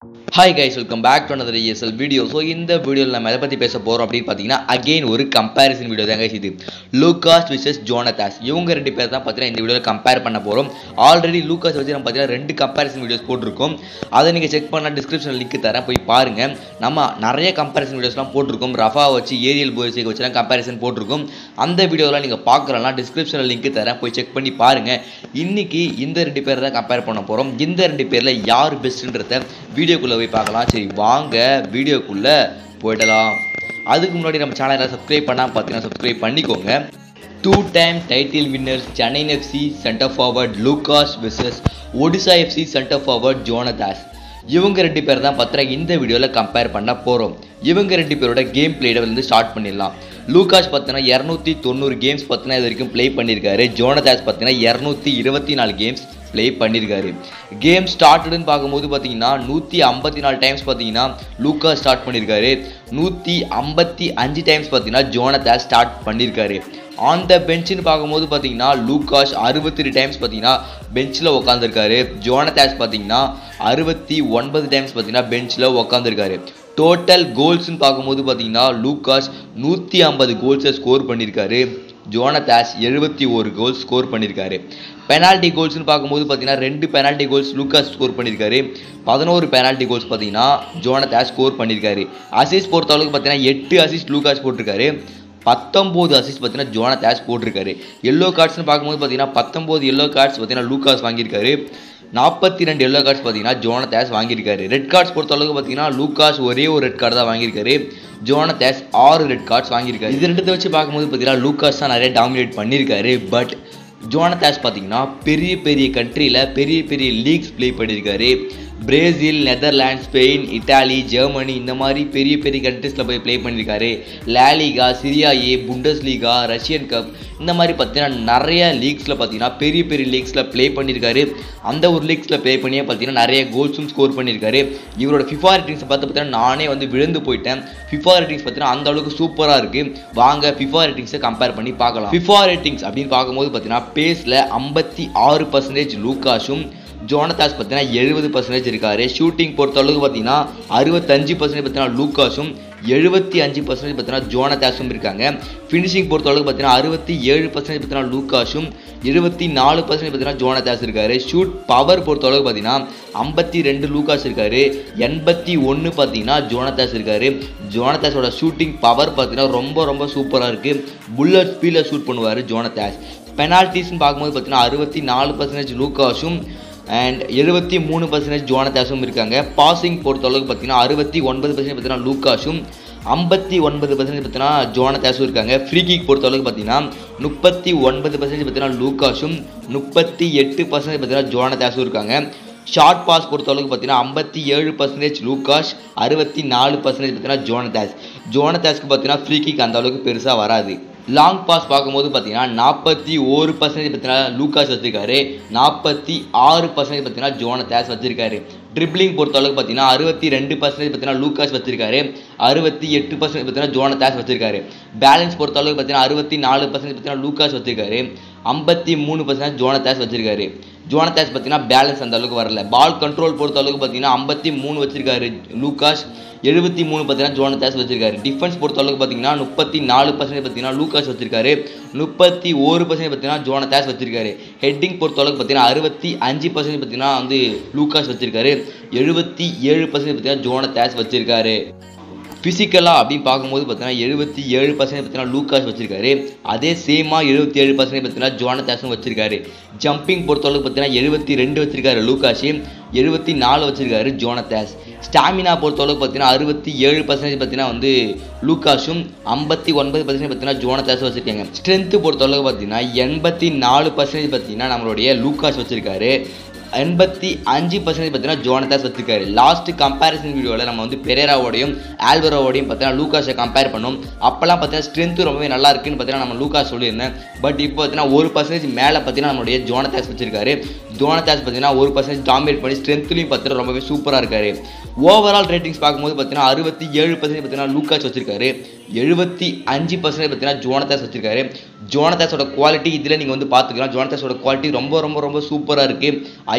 Hi guys welcome back to another ESL video so இந்த வீடியோவில் நம்ம எதை பற்றி பேச போகிறோம் அப்படின்னு பார்த்தீங்கன்னா அகைன் ஒரு கம்பேரிசன் வீடியோ தான் guys இது லூகாஸ் விசஸ் ஜோனதாஸ் இவங்க ரெண்டு பேர் தான் பார்த்தீங்கன்னா இந்த வீடியோவில் கம்பேர் பண்ண போகிறோம் ஆல்ரெடி லூகாஸ் வச்சு நம்ம பார்த்தீங்கன்னா ரெண்டு கம்பேரிசன் வீடியோஸ் போட்டிருக்கோம் அதை நீங்கள் செக் பண்ணால் டிஸ்கிரிப்ஷன் லிங்க் தரேன் போய் பாருங்கள் நம்ம நிறைய கம்பேரிசன் வீடியோஸ்லாம் போட்டிருக்கோம் ரஃபா வச்சு ஏரியல் போய்ஸை வச்சுலாம் கம்பேரிசன் போட்டிருக்கோம் அந்த வீடியோலாம் நீங்கள் பார்க்குறலாம் டிஸ்கிரிப்ஷனில் லிங்க் தரேன் போய் செக் பண்ணி பாருங்கள் இன்னைக்கு இந்த ரெண்டு பேர் தான் கம்பேர் பண்ண போகிறோம் இந்த ரெண்டு பேரில் யார் பெஸ்ட்டுன்றத வீடியோக்குள்ளே போய் பார்க்கலாம் சரி வாங்க வீடியோக்குள்ளே போயிடலாம் அதுக்கு முன்னாடி நம்ம சேனலை சப்ஸ்கிரைப் பண்ணால் பார்த்தீங்கன்னா சப்ஸ்கிரைப் பண்ணிக்கோங்க two time title winners Chennai FC centre forward Lucas விசஸ் Odisha FC centre forward Jonathas இவங்க ரெண்டு பேர் தான் பார்த்தீங்கன்னா இந்த வீடியோவில் கம்பேர் பண்ண போகிறோம் இவங்க ரெண்டு பேரோட கேம் பிளேட வந்து ஸ்டார்ட் பண்ணிடலாம் லூகாஸ் பார்த்தீங்கன்னா இரநூத்தி தொண்ணூறு கேம்ஸ் பார்த்தீங்கன்னா இது வரைக்கும் ப்ளே பண்ணியிருக்காரு ஜோனதாஸ் பார்த்தீங்கன்னா இரநூத்தி இருபத்தி நாலு கேம்ஸ் ப்ளே பண்ணியிருக்காரு கேம் ஸ்டார்டடுன்னு பார்க்கும்போது பார்த்தீங்கன்னா நூற்றி ஐம்பத்தி நாலு டைம்ஸ் பார்த்தீங்கன்னா லூகாஸ் ஸ்டார்ட் பண்ணியிருக்காரு நூற்றி ஐம்பத்தி அஞ்சு டைம்ஸ் பார்த்தீங்கன்னா ஜோனதாஸ் ஸ்டார்ட் பண்ணியிருக்காரு ஆன் த பெஞ்சுன்னு பார்க்கும்போது பார்த்தீங்கன்னா லூகாஷ் அறுபத்தி டைம்ஸ் பார்த்தீங்கன்னா பெஞ்சில் உட்காந்துருக்காரு ஜோனதாஸ் பார்த்தீங்கன்னா அறுபத்தி ஒன்பது டைம்ஸ் பார்த்தீங்கன்னா பெஞ்சில் உட்காந்துருக்காரு டோட்டல் கோல்ஸ்னு பார்க்கும்போது பார்த்தீங்கன்னா லூகாஷ் நூற்றி ஐம்பது கோல்ஸை ஸ்கோர் பண்ணியிருக்காரு ஜோனதாஸ் எழுபத்தி ஒரு கோல்ஸ் ஸ்கோர் பண்ணியிருக்காரு பெனால்டி கோல்ஸ்னு பார்க்கும்போது பார்த்தீங்கன்னா ரெண்டு பெனால்டி கோல்ஸ் லூகாஸ் ஸ்கோர் பண்ணியிருக்காரு பதினோரு பெனால்டி கோல்ஸ் பார்த்தீங்கன்னா ஜோனதாஸ் ஸ்கோர் பண்ணியிருக்காரு அசிஸ்ட் பொறுத்த அளவுக்கு பார்த்தீங்கன்னா எட்டு அசிஸ்ட் லூகாஸ் போட்டிருக்காரு பத்தொம்போது அசிஸ்ட் பார்த்தீங்கன்னா ஜோனதாஸ் போட்டிருக்காரு எல்லோ கார்ட்ஸ்னு பார்க்கும்போது பார்த்தீங்கன்னா பத்தொம்போது எல்லோ கார்ட்ஸ் பார்த்தீங்கன்னா லூகாஸ் வாங்கியிருக்காரு நாற்பத்தி ரெண்டு எல்லோ கார்ட்ஸ் பார்த்தீங்கன்னா ஜோனதாஸ் வாங்கியிருக்காரு ரெட் கார்ட்ஸ் பொறுத்த அளவுக்கு பார்த்தீங்கன்னா லூகாஸ் ஒரே ஒரு ரெட் கார்டு தான் வாங்கியிருக்காரு ஜோனதாஸ் ஆறு ரெட் கார்ட்ஸ் வாங்கியிருக்காரு இது ரெண்டு வச்சு பார்க்கும்போது பார்த்தீங்கன்னா லூகாஸ் தான் நிறைய டாமினேட் பண்ணியிருக்காரு பட் ஜோனதாஸ் பார்த்தீங்கன்னா பெரிய பெரிய கண்ட்ரியில் பெரிய பெரிய லீக்ஸ் ப்ளே பண்ணியிருக்காரு Brazil Netherland Spain Italy Germany இந்த மாதிரி பெரிய பெரிய கண்ட்ரிஸில் போய் ப்ளே பண்ணியிருக்காரு La Liga Serie A Bundesliga Russian cup இந்த மாதிரி பார்த்தீங்கன்னா நிறைய லீக்ஸில் பார்த்தீங்கன்னா பெரிய பெரிய லீக்ஸில் ப்ளே பண்ணியிருக்காரு அந்த ஒரு லீக்ஸில் ப்ளே பண்ணியே பார்த்தீங்கன்னா நிறைய கோல்ஸும் ஸ்கோர் பண்ணியிருக்காரு இவரோட ஃபிஃபா ரேட்டிங்ஸை பார்த்து பார்த்தீங்கன்னா நானே வந்து விழுந்து போயிட்டேன் ஃபிஃபா ரேட்டிங்ஸ் பார்த்தீங்கன்னா அந்த அளவுக்கு சூப்பராக இருக்குது வாங்க ஃபிஃபா ரேட்டிங்ஸை கம்பேர் பண்ணி பார்க்கலாம் ஃபிஃபா ரேட்டிங்ஸ் அப்படின்னு பார்க்கும்போது பார்த்தீங்கன்னா பேஸில் ஐம்பத்தி ஆறு பர்சன்டேஜ் லூகாஷும் ஜோனதாஸ் பார்த்தீங்கன்னா எழுபது பர்சன்டேஜ் இருக்காரு ஷூட்டிங் பொறுத்த அளவுக்கு பார்த்தீங்கன்னா அறுபத்தஞ்சு பர்சன்டேஜ் பார்த்தீங்கன்னா லூகாஸும் எழுபத்தி அஞ்சு பர்சன்டேஜ் பார்த்தீங்கன்னா ஜோனதாஸும் இருக்காங்க ஃபினிஷிங் பொறுத்த அளவுக்கு பார்த்தீங்கன்னா அறுபத்தி ஏழு பர்சன்டேஜ் பார்த்தீங்கன்னா லூகாஷும் எழுபத்தி நாலு பர்சன்டேஜ் பார்த்தீங்கன்னா ஜோனதாஸ் இருக்காரு ஷூட் பவர் பொறுத்த அளவுக்கு பார்த்தீங்கன்னா ஐம்பத்தி ரெண்டு லூகாஸ் இருக்காரு எண்பத்தி ஒன்று பார்த்தீங்கன்னா ஜோனதாஸ் இருக்காரு ஜோனதாஸோட ஷூட்டிங் பவர் பார்த்தீங்கன்னா ரொம்ப ரொம்ப சூப்பராக இருக்குது புல்லட் ஸ்பீடில் ஷூட் பண்ணுவார் ஜோனதாஸ் பெனால்ட்டிஸ்னு பார்க்கும்போது பார்த்தீங்கன்னா அறுபத்தி நாலு பர்சன்டேஜ் லூகாஸும் அண்ட் எழுபத்தி மூணு பர்சன்டேஜ் ஜோனதாஸும் இருக்காங்க பாசிங் பொறுத்த அளவுக்கு பார்த்தீங்கன்னா அறுபத்தி ஒன்பது பர்சன்டேஜ் பார்த்தீங்கன்னா லூகாஷும் ஐம்பத்தி ஒன்பது பர்சன்டேஜ் பார்த்தீங்கன்னா ஜோனதாஸும் இருக்காங்க ஃப்ரீ கிக் பொறுத்த அளவுக்கு பார்த்தீங்கன்னா முப்பத்தி ஒன்பது பர்சன்டேஜ் பார்த்தீங்கன்னா லூகாஷும் முப்பத்தி எட்டு பர்சன்டேஜ் பார்த்தீங்கன்னா ஜோனதாஸும் இருக்காங்க ஷார்ட் பாஸ் பொறுத்த அளவுக்கு பார்த்தீங்கன்னா ஐம்பத்தி ஏழு பர்சன்டேஜ் லூகாஷ் அறுபத்தி நாலு பர்சன்டேஜ் பார்த்தீங்கன்னா ஜோனதாஸ் ஜோனதாஸ்க்கு பார்த்தீங்கன்னா ஃப்ரீ கிக் அந்த அளவுக்கு பெருசாக வராது லாங் பாஸ் பார்க்கும்போது பார்த்தீங்கன்னா நாற்பத்தி ஒரு பர்சன்டேஜ் பார்த்தீங்கன்னா லூகாஸ் வச்சிருக்காரு நாற்பத்தி ஆறு பர்சன்டேஜ் பார்த்தீங்கன்னா ஜோனதாஸ் வச்சிருக்காரு ட்ரிப்ளிங் பொறுத்த அளவுக்கு பார்த்தீங்கன்னா அறுபத்தி ரெண்டு பர்சன்டேஜ் பார்த்தீங்கன்னா லூகாஸ் வச்சிருக்காரு அறுபத்தி எட்டு பர்சன்டேஜ் பார்த்தீங்கன்னா ஜோனதாஸ் வச்சிருக்காரு பேலன்ஸ் பொறுத்த அளவுக்கு பார்த்தீங்கன்னா அறுபத்தி நாலு பர்சன்டேஜ் பார்த்தீங்கன்னா லூகாஸ் வச்சிருக்காரு ஐம்பத்தி மூணு பர்சன்டேஜ் ஜோனதாஸ் வச்சிருக்காரு ஜோனதாஸ் பார்த்தீங்கன்னா பேலன்ஸ் அந்த அளவுக்கு வரல பால் கண்ட்ரோல் பொறுத்த அளவுக்கு பார்த்தீங்கன்னா ஐம்பத்தி மூணு வச்சிருக்காரு லூகாஸ் எழுபத்தி மூணு பார்த்தீங்கன்னா ஜோனதாஸ் வச்சிருக்காரு டிஃபென்ஸ் பொறுத்த அளவுக்கு பார்த்தீங்கன்னா முப்பத்தி நாலு பர்சன்டேஜ் பார்த்தீங்கன்னா லூகாஸ் வச்சிருக்காரு முப்பத்தி ஒரு பர்சன்டேஜ் பார்த்தீங்கன்னா ஜோனதாஸ் வச்சிருக்காரு ஹெட்டிங் பொறுத்த அளவுக்கு பார்த்தீங்கன்னா அறுபத்தி அஞ்சு பர்சன்டேஜ் பார்த்தீங்கன்னா வந்து லூகாஸ் வச்சிருக்காரு எழுபத்தி ஏழு பர்சன்டேஜ் பார்த்தீங்கன்னா ஜோனதாஸ் வச்சிருக்காரு ஃபிசிக்கலாக அப்படின்னு பார்க்கும்போது பார்த்தீங்கன்னா எழுபத்தி ஏழு பர்சன்டேஜ் பார்த்தீங்கன்னா லூகாஸ் வச்சிருக்காரு அதே சேமாக எழுபத்தி ஏழு பர்சன்டேஜ் பார்த்தீங்கன்னா ஜோனதாஸும் வச்சிருக்காரு ஜம்பிங் பொறுத்தளவுக்கு பார்த்தீங்கன்னா எழுபத்தி ரெண்டு வச்சிருக்காரு லூகாஷ் எழுபத்தி நாலு வச்சிருக்காரு ஜோனதாஸ் ஸ்டாமினா பொறுத்தளவுக்கு பார்த்தீங்கன்னா அறுபத்தி ஏழு பர்சன்டேஜ் பார்த்தீங்கன்னா வந்து லூகாஷும் ஐம்பத்தி ஒன்பது பர்சன்டேஜ் பார்த்தீங்கன்னா ஜோனதாஸ் வச்சிருக்காங்க ஸ்ட்ரென்த்து பொறுத்தளவுக்கு பார்த்தீங்கன்னா எண்பத்தி நாலு பர்சன்டேஜ் பார்த்தீங்கன்னா நம்மளுடைய லூகாஸ் வச்சிருக்காரு எண்பத்தி அஞ்சு பர்சன்டேஜ் பார்த்தீங்கன்னா ஜோனதாஸ் வச்சிருக்காரு லாஸ்ட் கம்பேரிசன் வீடியோவில் நம்ம வந்து பெரேராவோடையும் ஆல்வரோவோடையும் பார்த்தீங்கன்னா லூகாஸை கம்பேர் பண்ணோம் அப்போல்லாம் பார்த்தீங்கன்னா ஸ்ட்ரென்த்து ரொம்பவே நல்லா இருக்குன்னு பார்த்தீங்கன்னா நம்ம லூகாஸ் சொல்லியிருந்தேன் பட் இப்போ பார்த்தீங்கன்னா ஒரு பர்சன்டேஜ் மேலே பார்த்தீங்கன்னா நம்மளுடைய ஜோனதாஸ் வச்சிருக்காரு ஜோனதாஸ் பார்த்தீங்கன்னா ஒரு பர்சன்டேஜ் டாமினேட் பண்ணி ஸ்ட்ரென்த்லையும் பார்த்தீங்கன்னா ரொம்பவே சூப்பராக இருக்காரு ஓவரால் ரேட்டிங்ஸ் பார்க்கும்போது பார்த்தீங்கன்னா அறுபத்தி ஏழு பர்சன்டேஜ் பார்த்தீங்கன்னா லூகாஸ் வச்சிருக்காரு எழுபத்தி அஞ்சு பர்சன்டேஜ் பார்த்தீங்கன்னா ஜோனதாஸ் வச்சிருக்காரு ஜோனதாஸோட குவாலிட்டி இதில் நீங்கள் வந்து பார்த்துக்கலாம் ஜோனதாஸோட குவாலிட்டி ரொம்ப ரொம்ப ரொம்ப சூப்பராக இருக்குது ஐ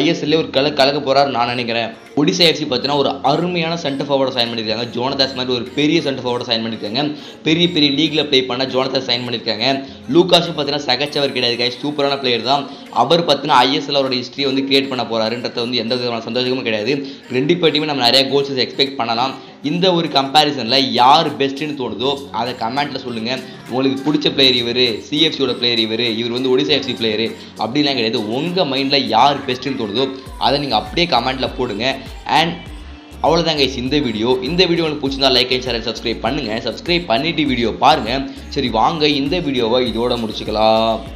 ஐஎஸ்எல்லே ஒரு கல கலக்க போறாரு நான் நினைக்கிறேன் ஒடிசா எஃப்சி பார்த்தீங்கன்னா ஒரு அருமையான சென்டர் ஃபார்வர்டை சைன் பண்ணியிருக்காங்க ஜோனதாஸ் மாதிரி ஒரு பெரிய சென்டர் ஃபார்வர்டை சைன் பண்ணியிருக்காங்க பெரிய பெரிய லீக்ல ப்ளே பண்ண ஜோனதாஸ் சைன் பண்ணியிருக்காங்க லூகாஷும் பார்த்தீங்கன்னா சகச்சவர் கிடையாது guys. சூப்பரான பிளேயர் தான் அவர் பார்த்தீங்கன்னா ஐஎஸ்எல் அவரோட ஹிஸ்ட்ரி வந்து கிரியேட் பண்ண போறாருன்றது வந்து எந்த விதமான சந்தோஷமும் கிடையாது ரெண்டு பேர்ட்டையுமே நம்ம நிறைய கோல்ஸ் எக்ஸ்பெக்ட் பண்ணலாம் இந்த ஒரு கம்பேரிசனில் யார் பெஸ்ட்டுன்னு தோணுதோ அதை கமெண்ட்டில் சொல்லுங்கள் உங்களுக்கு பிடிச்ச பிளேயர் இவர் சிஎஃப்சியோட பிளேயர் இவர் இவர் வந்து ஒடிசா எஃப்சி பிளேயர் அப்படிலாம் கிடையாது உங்கள் மைண்டில் யார் பெஸ்ட்டுன்னு தோணுதோ அதை நீங்கள் அப்படியே கமெண்ட்டில் போடுங்க அண்ட் அவ்வளோதாங்க guys இந்த வீடியோ இந்த வீடியோ உங்களுக்கு பிடிச்சிருந்தா லைக் அண்ட் ஷேர் சப்ஸ்கிரைப் பண்ணுங்கள் சப்ஸ்கிரைப் பண்ணிட்டு வீடியோ பாருங்கள் சரி வாங்க இந்த வீடியோவை இதோட முடிச்சுக்கலாம்